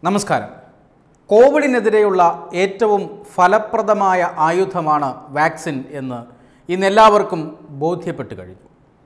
നമസ്കാരം കോവിഡിനെതിരെയുള്ള ഏറ്റവും ഫലപ്രദമായ ആയുധമാണ് വാക്സിൻ എന്ന് ഇന്ന് എല്ലാവർക്കും ബോധ്യപ്പെട്ടു കഴിഞ്ഞു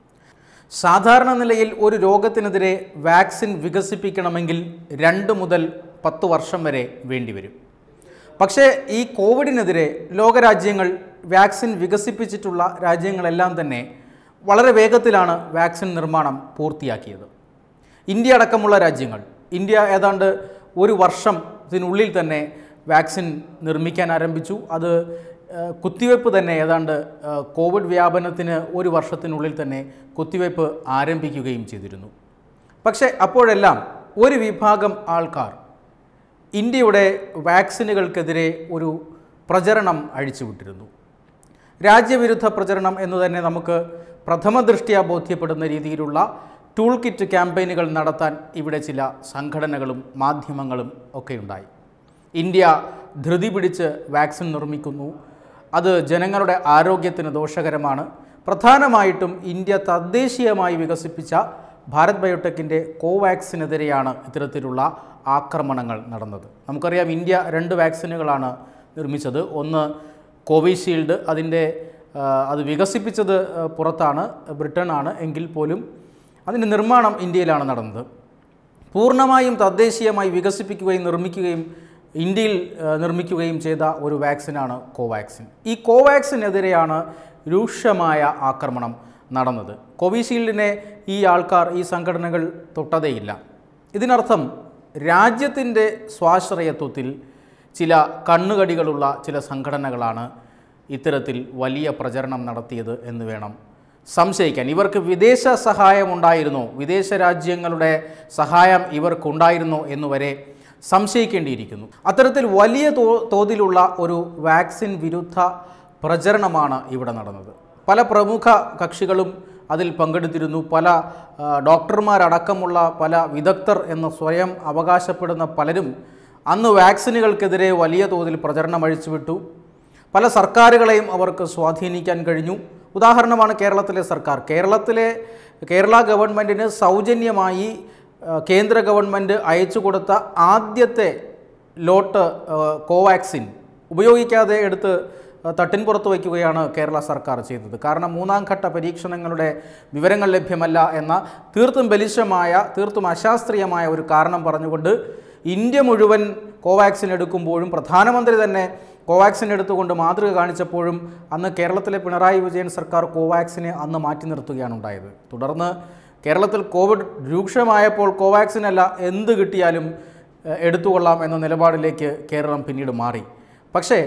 സാധാരണ നിലയിൽ ഒരു രോഗത്തിനെതിരെ വാക്സിൻ വികസിപ്പിക്കണമെങ്കിൽ രണ്ട് മുതൽ പത്ത് വർഷം വരെ വേണ്ടിവരും പക്ഷേ ഈ കോവിഡിനെതിരെ ലോകരാജ്യങ്ങൾ വാക്സിൻ വികസിപ്പിച്ചിട്ടുള്ള രാജ്യങ്ങളെല്ലാം തന്നെ വളരെ വേഗത്തിലാണ് വാക്സിൻ നിർമ്മാണം പൂർത്തിയാക്കിയത് ഇന്ത്യ അടക്കമുള്ള രാജ്യങ്ങൾ ഇന്ത്യ ഏതാണ്ട് ഒരു വർഷത്തിനുള്ളിൽ തന്നെ വാക്സിൻ നിർമ്മിക്കാൻ ആരംഭിച്ചു അത് ആ, കുത്തിവയ്പ്പ് തന്നെ ഏതാണ്ട് ആ, കോവിഡ് വ്യാപനത്തിന് ഒരു വർഷത്തിനുള്ളിൽ തന്നെ കുത്തിവയ്പ്പ് ആരംഭിക്കുകയും ചെയ്തിരുന്നു പക്ഷേ അപ്പോഴെല്ലാം ഒരു വിഭാഗം ആൾക്കാർ ഇന്ത്യയുടെ വാക്സിനുകൾക്കെതിരെ ഒരു പ്രചരണം അഴിച്ചുവിട്ടിരുന്നു രാജ്യവിരുദ്ധ പ്രചരണം എന്ന് തന്നെ നമുക്ക് പ്രഥമ ദൃഷ്ട്യാ ബോധ്യപ്പെടുന്ന രീതിയിലുള്ള ടൂൾ കിറ്റ് ക്യാമ്പയിനുകൾ നടത്താൻ ഇവിടെ ചില സംഘടനകളും മാധ്യമങ്ങളും ഒക്കെ ഉണ്ടായി ഇന്ത്യ ധൃതി പിടിച്ച് വാക്സിൻ നിർമ്മിക്കുന്നു അത് ജനങ്ങളുടെ ആരോഗ്യത്തിന് ദോഷകരമാണ് പ്രധാനമായിട്ടും ഇന്ത്യ തദ്ദേശീയമായി വികസിപ്പിച്ച ഭാരത് ബയോടെക്കിൻ്റെ കോവാക്സിനെതിരെയാണ് ഇത്തരത്തിലുള്ള ആക്രമണങ്ങൾ നടന്നത് നമുക്കറിയാം ഇന്ത്യ രണ്ട് വാക്സിനുകളാണ് നിർമ്മിച്ചത് ഒന്ന് കോവിഷീൽഡ് അതിൻ്റെ ആ, അത് വികസിപ്പിച്ചത് ആ, പുറത്താണ് ബ്രിട്ടൻ ആണ് എങ്കിൽ പോലും അതിൻ്റെ നിർമ്മാണം ഇന്ത്യയിലാണ് നടന്നത് പൂർണ്ണമായും തദ്ദേശീയമായി വികസിപ്പിക്കുകയും നിർമ്മിക്കുകയും ഇന്ത്യയിൽ ആ, നിർമ്മിക്കുകയും ചെയ്ത ഒരു വാക്സിനാണ് കോവാക്സിൻ ഈ കോവാക്സിനെതിരെയാണ് രൂക്ഷമായ ആക്രമണം നടന്നത് കോവിഷീൽഡിനെ ഈ ആൾക്കാർ ഈ സംഘടനകൾ തൊട്ടതേയില്ല ഇതിനർത്ഥം രാജ്യത്തിൻ്റെ സ്വാശ്രയത്വത്തിൽ ചില കണ്ണുകടികളുള്ള ചില സംഘടനകളാണ് ഇത്തരത്തിൽ വലിയ പ്രചരണം നടത്തിയത് എന്ന് വേണം സംശയിക്കാൻ ഇവർക്ക് വിദേശ സഹായം ഉണ്ടായിരുന്നോ വിദേശ രാജ്യങ്ങളുടെ സഹായം ഇവർക്കുണ്ടായിരുന്നോ എന്നുവരെ സംശയിക്കേണ്ടിയിരിക്കുന്നു അത്തരത്തിൽ വലിയ തോ തോതിലുള്ള ഒരു വാക്സിൻ വിരുദ്ധ പ്രചരണമാണ് ഇവിടെ നടന്നത് പല പ്രമുഖ കക്ഷികളും അതിൽ പങ്കെടുത്തിരുന്നു പല ആ, ഡോക്ടർമാരടക്കമുള്ള പല വിദഗ്ധർ എന്ന് സ്വയം അവകാശപ്പെടുന്ന പലരും അന്ന് വാക്സിനുകൾക്കെതിരെ വലിയ തോതിൽ പ്രചരണം അഴിച്ചുവിട്ടു പല സർക്കാരുകളെയും അവർക്ക് സ്വാധീനിക്കാൻ കഴിഞ്ഞു ഉദാഹരണമാണ് കേരളത്തിലെ സർക്കാർ കേരളത്തിലെ കേരള ഗവൺമെൻറ്റിന് സൗജന്യമായി ആ, കേന്ദ്ര ഗവൺമെൻറ് അയച്ചു കൊടുത്ത ആദ്യത്തെ ലോട്ട് ആ, കോവാക്സിൻ ഉപയോഗിക്കാതെ എടുത്ത് ആ, തട്ടിൻ പുറത്ത് വയ്ക്കുകയാണ് കേരള സർക്കാർ ചെയ്തത് കാരണം മൂന്നാം ഘട്ട പരീക്ഷണങ്ങളുടെ വിവരങ്ങൾ ലഭ്യമല്ല എന്ന തീർത്തും ബലിശമായ തീർത്തും അശാസ്ത്രീയമായ ഒരു കാരണം പറഞ്ഞുകൊണ്ട് ഇന്ത്യ മുഴുവൻ കോവാക്സിൻ എടുക്കുമ്പോഴും പ്രധാനമന്ത്രി തന്നെ കോവാക്സിൻ എടുത്തുകൊണ്ട് മാതൃക കാണിച്ചപ്പോഴും അന്ന് കേരളത്തിലെ പിണറായി വിജയൻ സർക്കാർ കോവാക്സിനെ അന്ന് മാറ്റി നിർത്തുകയാണ് ഉണ്ടായത് തുടർന്ന് കേരളത്തിൽ കോവിഡ് രൂക്ഷമായപ്പോൾ കോവാക്സിൻ അല്ല എന്ത് കിട്ടിയാലും ഏഹ്, എടുത്തുകൊള്ളാം എന്ന നിലപാടിലേക്ക് കേരളം പിന്നീട് മാറി പക്ഷേ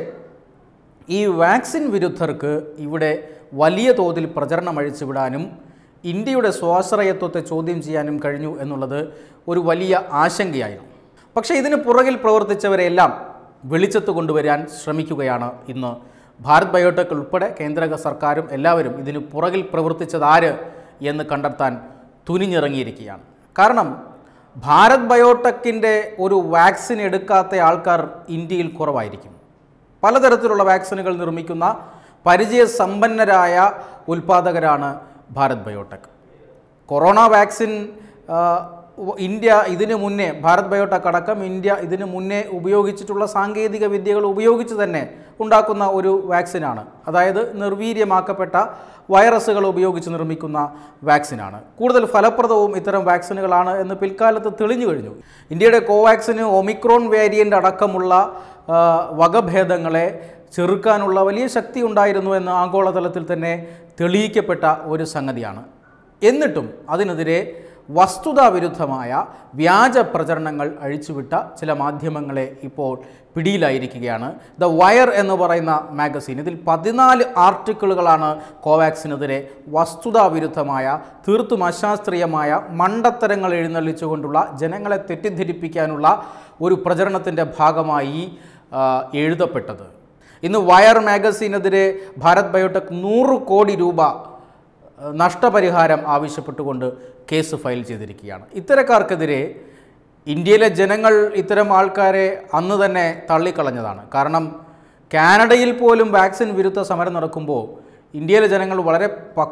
ഈ വാക്സിൻ വിരുദ്ധർക്ക് ഇവിടെ വലിയ തോതിൽ പ്രചരണം അഴിച്ചുവിടാനും ഇന്ത്യയുടെ സ്വാശ്രയത്വത്തെ ചോദ്യം ചെയ്യാനും കഴിഞ്ഞു എന്നുള്ളത് ഒരു വലിയ ആശങ്കയായിരുന്നു പക്ഷേ ഇതിന് പുറകിൽ പ്രവർത്തിച്ചവരെല്ലാം വെളിച്ചത്ത് കൊണ്ടുവരാൻ ശ്രമിക്കുകയാണ് ഇന്ന് ഭാരത് ബയോടെക് ഉൾപ്പെടെ കേന്ദ്ര സർക്കാരും എല്ലാവരും ഇതിന് പുറകിൽ പ്രവർത്തിച്ചത് ആര് എന്ന് കണ്ടെത്താൻ തുനിഞ്ഞിറങ്ങിയിരിക്കുകയാണ് കാരണം ഭാരത് ബയോടെക്കിൻ്റെ ഒരു വാക്സിൻ എടുക്കാത്ത ആൾക്കാർ ഇന്ത്യയിൽ കുറവായിരിക്കും പലതരത്തിലുള്ള വാക്സിനുകൾ നിർമ്മിക്കുന്ന പരിചയസമ്പന്നരായ ഉൽപ്പാദകരാണ് ഭാരത് ബയോടെക് കൊറോണ വാക്സിൻ ആ, ഉ- ഇന്ത്യ ഇതിനു മുന്നേ ഭാരത് ബയോടെക് അടക്കം ഇന്ത്യ ഇതിനു മുന്നേ ഉപയോഗിച്ചിട്ടുള്ള സാങ്കേതിക വിദ്യകൾ ഉപയോഗിച്ച് തന്നെ ഉണ്ടാക്കുന്ന ഒരു വാക്സിനാണ് അതായത് നിർവീര്യമാക്കപ്പെട്ട വൈറസുകൾ ഉപയോഗിച്ച് നിർമ്മിക്കുന്ന വാക്സിനാണ് കൂടുതൽ ഫലപ്രദവും ഇത്തരം വാക്സിനുകളാണ് എന്ന് പിൽക്കാലത്ത് തെളിഞ്ഞു കഴിഞ്ഞു ഇന്ത്യയുടെ കോവാക്സിന് ഒമിക്രോൺ വേരിയൻ്റ് അടക്കമുള്ള ആ, വകഭേദങ്ങളെ ചെറുക്കാനുള്ള വലിയ ശക്തി ഉണ്ടായിരുന്നു എന്ന് ആഗോളതലത്തിൽ തന്നെ തെളിയിക്കപ്പെട്ട ഒരു സംഗതിയാണ് എന്നിട്ടും അതിനെതിരെ വസ്തുതാവിരുദ്ധമായ വ്യാജ പ്രചരണങ്ങൾ അഴിച്ചുവിട്ട ചില മാധ്യമങ്ങളെ ഇപ്പോൾ പിടിയിലായിരിക്കുകയാണ് ദ വയർ എന്ന് പറയുന്ന മാഗസീൻ ഇതിൽ പതിനാല് ആർട്ടിക്കിളുകളാണ് കോവാക്സിനെതിരെ വസ്തുതാവിരുദ്ധമായ തീർത്തും അശാസ്ത്രീയമായ മണ്ടത്തരങ്ങൾ എഴുന്നള്ളിച്ചുകൊണ്ടുള്ള ജനങ്ങളെ തെറ്റിദ്ധരിപ്പിക്കാനുള്ള ഒരു പ്രചരണത്തിൻ്റെ ഭാഗമായി ആ, എഴുതപ്പെട്ടത് ഇന്ന് വയർ മാഗസീനെതിരെ ഭാരത് ബയോടെക് നൂറ് കോടി രൂപ ഏഹ്, നഷ്ടപരിഹാരം ആവശ്യപ്പെട്ടുകൊണ്ട് കേസ് ഫയൽ ചെയ്തിരിക്കുകയാണ് ഇത്തരക്കാർക്കെതിരെ ഇന്ത്യയിലെ ജനങ്ങൾ ഇത്തരം ആൾക്കാരെ അന്ന് തന്നെ തള്ളിക്കളഞ്ഞതാണ് കാരണം കാനഡയിൽ പോലും വാക്സിൻ വിരുദ്ധ സമരം നടക്കുമ്പോൾ ഇന്ത്യയിലെ ജനങ്ങൾ വളരെ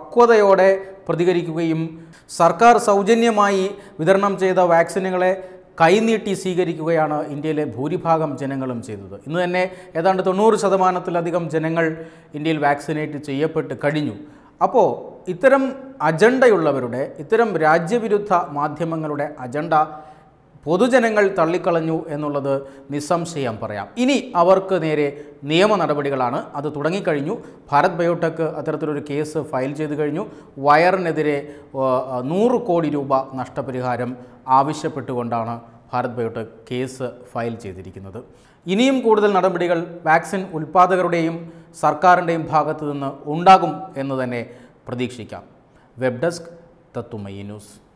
പക്വതയോടെ പ്രതികരിക്കുകയും സർക്കാർ സൗജന്യമായി വിതരണം ചെയ്ത വാക്സിനുകളെ കൈനീട്ടി സ്വീകരിക്കുകയാണ് ഇന്ത്യയിലെ ഭൂരിഭാഗം ജനങ്ങളും ചെയ്തത് ഇന്ന് തന്നെ ഏതാണ്ട് തൊണ്ണൂറ് ശതമാനത്തിലധികം ജനങ്ങൾ ഇന്ത്യയിൽ വാക്സിനേറ്റ് ചെയ്യപ്പെട്ട് കഴിഞ്ഞു അപ്പോൾ ഇത്തരം അജണ്ടയുള്ളവരുടെ ഇത്തരം രാജ്യവിരുദ്ധ മാധ്യമങ്ങളുടെ അജണ്ട പൊതുജനങ്ങൾ തള്ളിക്കളഞ്ഞു എന്നുള്ളത് നിസ്സംശയം പറയാം ഇനി അവർക്ക് നേരെ നിയമ നടപടികളാണ് അത് തുടങ്ങിക്കഴിഞ്ഞു ഭാരത് ബയോടെക് അത്തരത്തിലൊരു കേസ് ഫയൽ ചെയ്തു കഴിഞ്ഞു വയറിനെതിരെ ആ, നൂറ് കോടി രൂപ നഷ്ടപരിഹാരം ആവശ്യപ്പെട്ടുകൊണ്ടാണ് ഭാരത് ബയോടെക് കേസ് ഫയൽ ചെയ്തിരിക്കുന്നത് ഇനിയും കൂടുതൽ നടപടികൾ വാക്സിൻ ഉൽപ്പാദകരുടെയും സർക്കാരിൻ്റെയും ഭാഗത്തു നിന്ന് ഉണ്ടാകും എന്ന് തന്നെ പ്രതീക്ഷിക്കാം വെബ് ഡെസ്ക് തത്തുമയി ന്യൂസ്